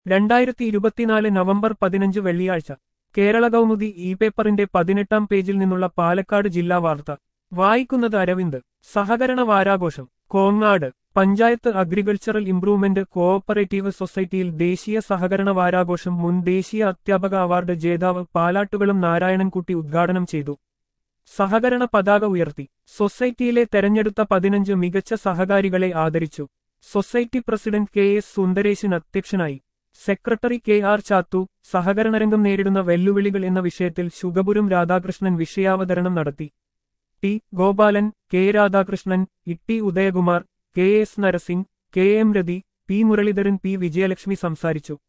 രണ്ടായിരത്തി ഇരുപത്തിനാല് നവംബർ പതിനഞ്ച് വെള്ളിയാഴ്ച കേരള കൗമുദി ഇ പേപ്പറിന്റെ പതിനെട്ടാം പേജിൽ നിന്നുള്ള പാലക്കാട് ജില്ലാ വാർത്ത വായിക്കുന്നത് അരവിന്ദ് സഹകരണ വാരാഘോഷം Kongad panchayat agricultural improvement cooperative സൊസൈറ്റിയിൽ ദേശീയ സഹകരണ വാരാഘോഷം മുൻ ദേശീയ അധ്യാപക അവാർഡ് ജേതാവ് പാലാട്ടുകളും നാരായണൻകുട്ടി ഉദ്ഘാടനം ചെയ്തു സഹകരണ പതാക ഉയർത്തി സൊസൈറ്റിയിലെ തെരഞ്ഞെടുത്ത പതിനഞ്ച് മികച്ച സഹകാരികളെ ആദരിച്ചു society president K S Sundaresan അധ്യക്ഷനായി സെക്രട്ടറി കെ ആർ ചാത്തു സഹകരണരംഗം നേരിടുന്ന വെല്ലുവിളികൾ എന്ന വിഷയത്തിൽ ശുഗപുരം രാധാകൃഷ്ണൻ വിഷയാവതരണം നടത്തി T Gopalan K Radhakrishnan Itty Udayakumar K S Narasing K M Rathi P Muraleedharan P Vijayalakshmi സംസാരിച്ചു